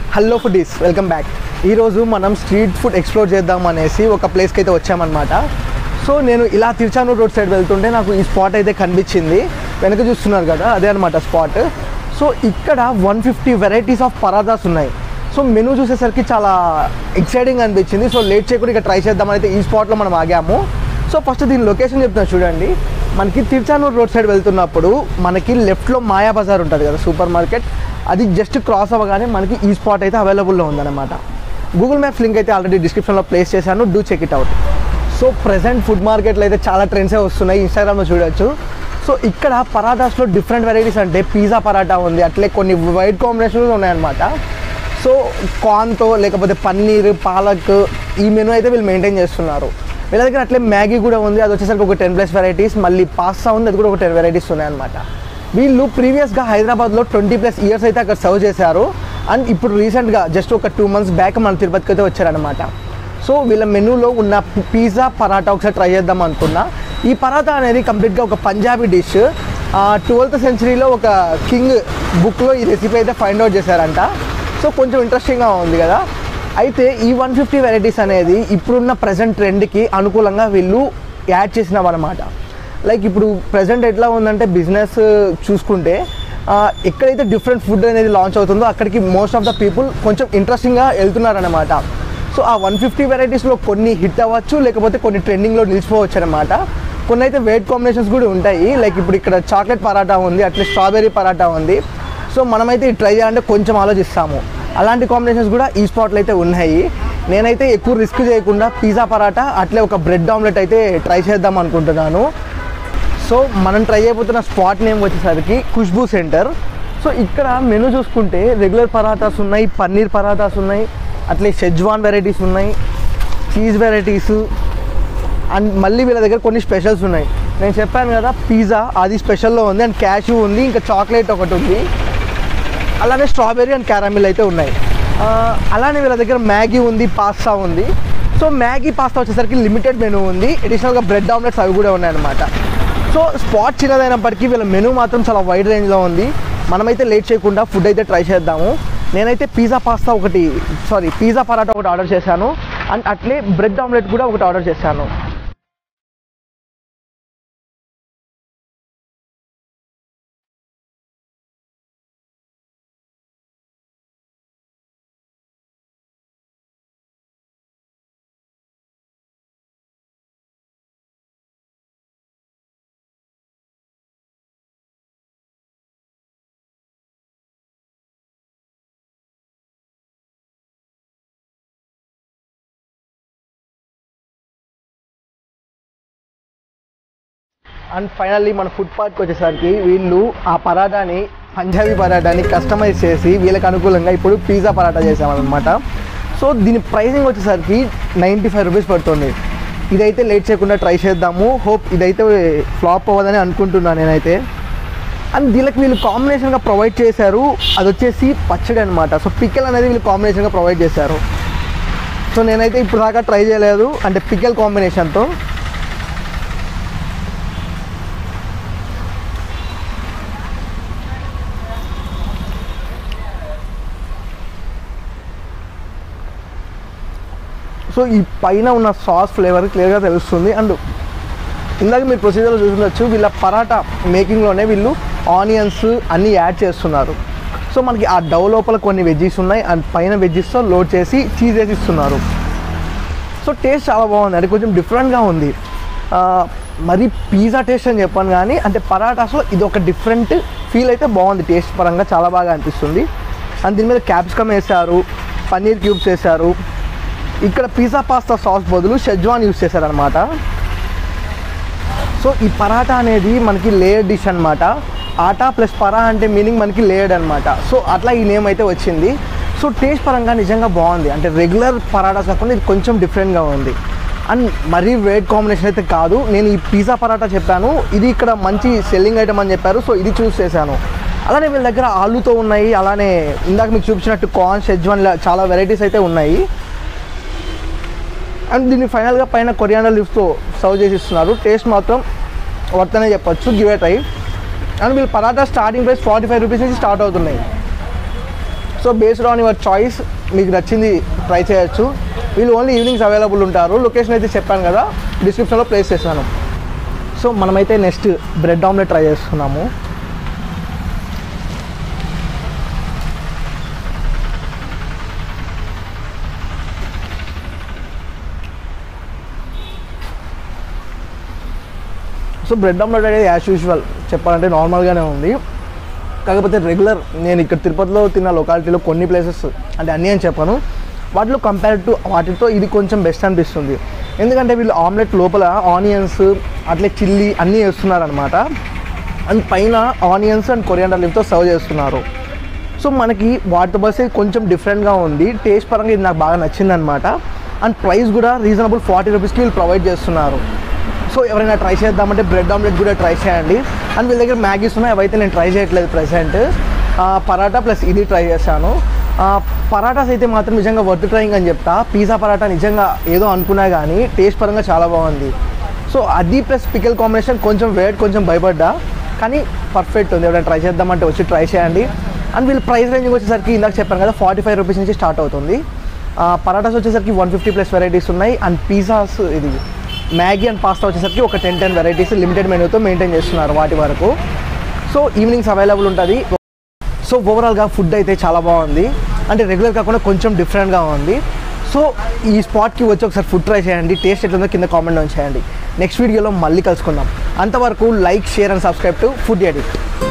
hello foodies welcome back ఈరోజు మనం street food explore చేద్దాం అనేసి ఒక ప్లేస్కి అయితే వచ్చామన్నమాట సో నేను ఇలా తిరుచానూరు రోడ్ సైడ్ వెళ్తుంటే నాకు ఈ స్పాట్ అయితే కనిపించింది వెనక చూస్తున్నారు కదా అదే అనమాట స్పాట్ సో ఇక్కడ one fifty varieties of parathas ఉన్నాయి సో మెనూ చూసేసరికి చాలా ఎక్సైటింగ్ అనిపించింది సో లేట్ చేయకుండా ఇక ట్రై చేద్దామని అయితే ఈ స్పాట్లో మనం ఆగాము సో ఫస్ట్ దీని లొకేషన్ చెప్తున్నా చూడండి మనకి తిరుచానూరు రోడ్ సైడ్ వెళ్తున్నప్పుడు మనకి లెఫ్ట్లో మాయా బజార్ ఉంటుంది కదా సూపర్ మార్కెట్ అది జస్ట్ క్రాస్ అవ్వగానే మనకి ఈ స్పాట్ అయితే అవైలబుల్లో ఉందన్నమాట గూగుల్ మ్యాప్స్ లింక్ అయితే ఆల్రెడీ డిస్క్రిప్షన్లో ప్లేస్ చేశాను do check it out so present food మార్కెట్లో అయితే చాలా ట్రెండ్సే వస్తున్నాయి ఇన్స్టాగ్రామ్లో చూడొచ్చు సో ఇక్కడ పరాటాస్లో డిఫరెంట్ వెరైటీస్ అంటే పిజ్జా పరాటా ఉంది అట్లే కొన్ని వైట్ కాంబినేషన్స్ ఉన్నాయన్నమాట సో కార్న్తో లేకపోతే పన్నీర్ పాలక్ ఈ మెనూ అయితే వీళ్ళు మెయింటైన్ చేస్తున్నారు వీళ్ళ దగ్గర అట్లే మ్యాగీ కూడా ఉంది అది వచ్చేసరికి ఒక టెన్ ప్లస్ వెరైటీస్ మళ్ళీ పాస్తా ఉంది అది కూడా ఒక టెన్ వెరైటీస్ ఉన్నాయన్నమాట వీళ్ళు ప్రీవియస్గా హైదరాబాద్లో ట్వంటీ ప్లస్ ఇయర్స్ అయితే అక్కడ సర్వ్ చేశారు అండ్ ఇప్పుడు రీసెంట్గా జస్ట్ ఒక టూ మంత్స్ బ్యాక్ మన తిరుపతికి అయితే వచ్చారనమాట సో వీళ్ళ మెనూలో ఉన్న పిజ్జా పరాటా ఒకసారి ట్రై చేద్దాం అనుకున్నా ఈ పరాటా అనేది కంప్లీట్గా ఒక పంజాబీ డిష్ ట్వెల్త్ సెంచరీలో ఒక కింగ్ బుక్లో ఈ రెసిపీ అయితే ఫైండ్ అవుట్ చేశారంట సో కొంచెం ఇంట్రెస్టింగ్గా ఉంది కదా అయితే ఈ వన్ ఫిఫ్టీ వెరైటీస్ అనేది ఇప్పుడున్న ప్రజెంట్ ట్రెండ్కి అనుకూలంగా వీళ్ళు యాడ్ చేసినామన్నమాట లైక్ ఇప్పుడు ప్రజెంట్ ఎట్లా ఉందంటే బిజినెస్ చూసుకుంటే ఆ, ఎక్కడైతే డిఫరెంట్ ఫుడ్ అనేది లాంచ్ అవుతుందో అక్కడికి మోస్ట్ ఆఫ్ ద పీపుల్ కొంచెం ఇంట్రెస్టింగ్గా వెళ్తున్నారనమాట సో ఆ వన్ ఫిఫ్టీ వెరైటీస్లో కొన్ని హిట్ అవ్వచ్చు లేకపోతే కొన్ని ట్రెండింగ్లో నిలిచిపోవచ్చు అనమాట కొన్ని అయితే వెయిట్ కాంబినేషన్స్ కూడా ఉంటాయి లైక్ ఇప్పుడు ఇక్కడ చాక్లెట్ పరాటా ఉంది అట్లే స్ట్రాబెర్రీ పరాటా ఉంది సో మనమైతే ఇది ట్రై చేయాలంటే కొంచెం ఆలోచిస్తాము అలాంటి కాంబినేషన్స్ కూడా ఈ స్పాట్లో అయితే ఉన్నాయి నేనైతే ఎక్కువ రిస్క్ చేయకుండా పిజ్జా పరాటా అట్లే ఒక బ్రెడ్ ఆమ్లెట్ అయితే ట్రై చేద్దాం అనుకుంటున్నాను సో మనం ట్రై చేయబోతున్న స్పాట్ నేమ్ వచ్చేసరికి ఖుష్బూ సెంటర్ సో ఇక్కడ మెనూ చూసుకుంటే రెగ్యులర్ పరాటాస్ ఉన్నాయి పన్నీర్ పరాటాస్ ఉన్నాయి అట్లే షెజ్వాన్ వెరైటీస్ ఉన్నాయి చీజ్ వెరైటీస్ అండ్ మళ్ళీ వీళ్ళ దగ్గర కొన్ని స్పెషల్స్ ఉన్నాయి నేను చెప్పాను కదా పిజ్జా అది స్పెషల్లో ఉంది అండ్ క్యాషూ ఉంది ఇంకా చాక్లెట్ ఒకటి ఉంది అలానే స్ట్రాబెర్రీ అండ్ క్యారమిల్ అయితే ఉన్నాయి ఆ, అలానే వీళ్ళ దగ్గర మ్యాగీ ఉంది పాస్తా ఉంది సో మ్యాగీ పాస్తా వచ్చేసరికి లిమిటెడ్ మెనూ ఉంది అడిషనల్గా బ్రెడ్ ఆమ్లెట్స్ అవి కూడా ఉన్నాయన్నమాట సో స్పాట్ చిన్నదైనప్పటికీ వీళ్ళ మెనూ మాత్రం చాలా వైడ్ రేంజ్లో ఉంది మనమైతే లేట్ చేయకుండా ఫుడ్ అయితే ట్రై చేద్దాము నేనైతే పిజ్జా పాస్తా ఒకటి సారీ పిజ్జా పరాటా ఒకటి ఆర్డర్ చేశాను అండ్ అట్లే బ్రెడ్ ఆమ్లెట్ కూడా ఒకటి ఆర్డర్ చేశాను అండ్ ఫైనల్లీ మన ఫుడ్ పార్ట్కి వచ్చేసరికి వీళ్ళు ఆ పరాటాని పంజాబీ పరాటాని కస్టమైజ్ చేసి వీళ్ళకి అనుకూలంగా ఇప్పుడు పిజ్జా పరాటా చేసామన్నమాట సో దీని ప్రైసింగ్ వచ్చేసరికి నైంటీ ఫైవ్ రూపీస్ పడుతుంది ఇదైతే లేట్ చేయకుండా ట్రై చేద్దాము హోప్ ఇదైతే ఫ్లాప్ అవ్వదని అనుకుంటున్నాను నేనైతే అండ్ వీళ్ళకి వీళ్ళు కాంబినేషన్గా ప్రొవైడ్ చేశారు అది వచ్చేసి పచ్చడి అనమాట సో పికెల్ అనేది వీళ్ళు కాంబినేషన్గా ప్రొవైడ్ చేశారు సో నేనైతే ఇప్పుడు దాకా ట్రై చేయలేదు అంటే పికెల్ కాంబినేషన్తో సో ఈ పైన ఉన్న సాస్ ఫ్లేవర్ క్లియర్గా తెలుస్తుంది అండ్ ఇందాక మీరు ప్రొసీజర్లో చూసుండొచ్చు వీళ్ళ పరాటా మేకింగ్లోనే వీళ్ళు ఆనియన్స్ అన్నీ యాడ్ చేస్తున్నారు సో మనకి ఆ డవ్ లోపల కొన్ని వెజ్జీస్ ఉన్నాయి అండ్ పైన వెజ్జీస్తో లోడ్ చేసి చీజ్ వేసి ఇస్తున్నారు సో టేస్ట్ చాలా బాగుంది అది కొంచెం డిఫరెంట్గా ఉంది ఆ, మరి పిజ్జా టేస్ట్ అని చెప్పాను కానీ అంటే పరాటాస్లో ఇది ఒక డిఫరెంట్ ఫీల్ అయితే బాగుంది టేస్ట్ పరంగా చాలా బాగా అనిపిస్తుంది అండ్ దీని మీద క్యాప్సికమ్ వేశారు పన్నీర్ క్యూబ్స్ వేశారు ఇక్కడ పిజ్జా పాస్తా సాస్ బదులు షెజ్వాన్ యూస్ చేశారనమాట సో ఈ పరాటా అనేది మనకి లేయర్ డిష్ అనమాట ఆటా ప్లస్ పరా అంటే మీనింగ్ మనకి లేయర్డ్ అనమాట సో అట్లా ఈ నేమ్ అయితే వచ్చింది సో టేస్ట్ పరంగా నిజంగా బాగుంది అంటే రెగ్యులర్ పరాటాస్ కాకుండా ఇది కొంచెం డిఫరెంట్గా ఉంది అండ్ మరీ వెయిట్ కాంబినేషన్ అయితే కాదు నేను ఈ పిజ్జా పరాటా చెప్పాను ఇది ఇక్కడ మంచి సెల్లింగ్ ఐటమ్ అని చెప్పారు సో ఇది చూస్ చేశాను అలానే వీళ్ళ దగ్గర ఆలుతో ఉన్నాయి అలానే ఇందాక మీకు చూపించినట్టు కార్న్ షెజ్వాన్ ఇలా చాలా వెరైటీస్ అయితే ఉన్నాయి అండ్ దీన్ని ఫైనల్గా పైన కొరియాండర్ లీవ్స్తో సర్వ్ చేసి ఇస్తున్నారు టేస్ట్ మాత్రం వర్తనే చెప్పొచ్చు గివ్ ఏ ట్రై అండ్ వీళ్ళు paratha starting price forty five rupees నుంచి స్టార్ట్ అవుతున్నాయి so based on your choice మీకు నచ్చింది ట్రై చేయొచ్చు వీళ్ళు ఓన్లీ ఈవినింగ్స్ అవైలబుల్ ఉంటారు లొకేషన్ అయితే చెప్పాను కదా డిస్క్రిప్షన్లో ప్లేస్ చేస్తాను సో మనమైతే నెక్స్ట్ బ్రెడ్ ఆమ్లెట్ ట్రై చేస్తున్నాము సో బ్రెడ్ ఆమ్లెట్ అనేది యాజ్ యూజువల్ చెప్పాలంటే నార్మల్గానే ఉంది కాకపోతే రెగ్యులర్ నేను ఇక్కడ తిరుపతిలో తిన్న లొకాలిటీలో కొన్ని ప్లేసెస్ అంటే అన్నీ అని చెప్పాను వాటిలో కంపేర్ టు వాటితో ఇది కొంచెం బెస్ట్ అనిపిస్తుంది ఎందుకంటే వీళ్ళు ఆమ్లెట్ లోపల ఆనియన్స్ అట్లే చిల్లీ అన్నీ వేస్తున్నారనమాట అండ్ పైన ఆనియన్స్ అండ్ కొరియాండర్ లీవ్తో సర్వ్ చేస్తున్నారు సో మనకి వాటితో బస్ కొంచెం డిఫరెంట్గా ఉంది టేస్ట్ పరంగా ఇది నాకు బాగా నచ్చింది అనమాట అండ్ ప్రైస్ కూడా రీజనబుల్ ఫార్టీ రూపీస్కి వీళ్ళు ప్రొవైడ్ చేస్తున్నారు సో ఎవరైనా ట్రై చేద్దామంటే బ్రెడ్ ఆమ్లెట్ కూడా ట్రై చేయండి అండ్ వీళ్ళ దగ్గర మ్యాగీస్ ఉన్నాయి అవైతే నేను ట్రై చేయట్లేదు ప్రజెంట్ పరాటా ప్లస్ ఇది ట్రై చేశాను ఆ, పరాటాస్ అయితే మాత్రం నిజంగా వర్త్ ట్రైయింగ్ అని చెప్తా పిజ్జా పరాటా నిజంగా ఏదో అనుకున్నా కానీ టేస్ట్ పరంగా చాలా బాగుంది సో అది ప్లస్ పికల్ కాంబినేషన్ కొంచెం వేట్ కొంచెం భయపడ్డా కానీ పర్ఫెక్ట్ ఉంది ఎవరైనా ట్రై చేద్దామంటే వచ్చి ట్రై చేయండి అండ్ వీళ్ళు ప్రైస్ రేంజ్ వచ్చేసరికి ఇందాక చెప్పాను కదా ఫార్టీ ఫైవ్ రూపీస్ నుంచి స్టార్ట్ అవుతుంది ఆ, పరాటాస్ వచ్చేసరికి వన్ ఫిఫ్టీ ప్లస్ వెరైటీస్ ఉన్నాయి అండ్ పిజ్జాస్ ఇది మ్యాగీ అండ్ పాస్తా వచ్చేసరికి ఒక టెన్ టెన్ వెరైటీస్ లిమిటెడ్ మెనూతో మెయింటైన్ చేస్తున్నారు వాటి వరకు సో ఈవినింగ్స్ అవైలబుల్ ఉంటుంది సో ఓవరాల్గా ఫుడ్ అయితే చాలా బాగుంది అంటే రెగ్యులర్ కాకుండా కొంచెం డిఫరెంట్గా ఉంది సో ఈ స్పాట్కి వచ్చి ఒకసారి ఫుడ్ ట్రై చేయండి టేస్ట్ ఎట్లుందో కింద కామెంట్లో చేయండి నెక్స్ట్ వీడియోలో మళ్ళీ కలుసుకుందాం అంతవరకు like share and subscribe to Food edit